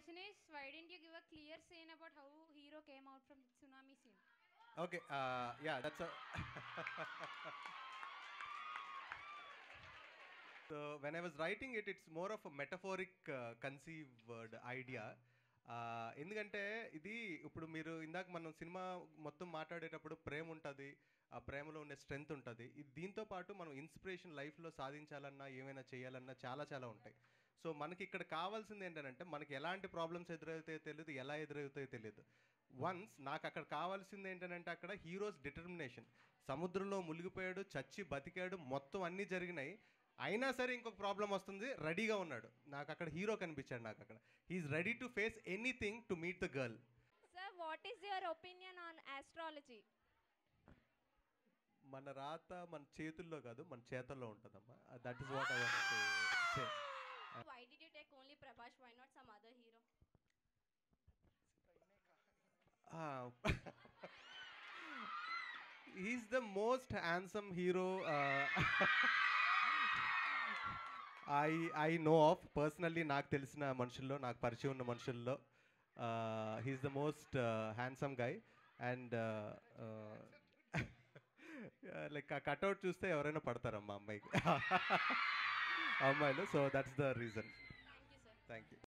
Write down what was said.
question is, why didn't you give a clear scene about how hero came out from the tsunami scene? Okay, uh, yeah, that's a. so when I was writing it, it's more of a metaphoric uh, conceived idea. Uh, ఎందుకంటే ఇది ఇప్పుడు మీరు ఇందాక మనం cinema మొత్తం మాట్లాడేటప్పుడు ప్రేమ ఉంటుంది ఆ ప్రేమలో ఉండే స్ట్రెంగ్త్ ఉంటుంది ఇది దీంతో పాటు మనం ఇన్స్పిరేషన్ లైఫ్లో సాధించాలన్నా ఏమైనా చేయాలన్నా చాలా చాలా ఉంటాయి సో మనకి ఇక్కడ కావాల్సింది ఏంటంటే మనకి ఎలాంటి ప్రాబ్లమ్స్ ఎదురవుతాయో తెలియదు ఎలా ఎదురవుతాయో తెలియదు వన్స్ నాకు అక్కడ కావాల్సింది ఏంటంటే అక్కడ హీరోస్ డిటర్మినేషన్ సముద్రంలో మునిగిపోయాడు చచ్చి బతికాడు మొత్తం అన్నీ జరిగినాయి అయినా సరే ఇంకొక ప్రాబ్లం వస్తుంది రెడీగా ఉన్నాడు నాకు అక్కడ హీరో కనిపించాడు నాకు అక్కడ he's ready to face anything to meet the girl Sir, what is your opinion on astrology? మన రాత మన చేతుల్లో కాదు మన చేతల్లో ఉంటుందమ్మా that is what I say Why did you take only Prabhash? Why not some other hero? Is the most handsome hero I I know of personally నాకు తెలిసిన మనుషుల్లో నాకు పరిచయం ఉన్న మనుషుల్లో he's the most handsome guy and like a cutout చూస్తే ఎవరైనా పడతారమ్మా అమ్మాయికి అమ్మాయిలు so that's the reason Thank you, sir. Thank you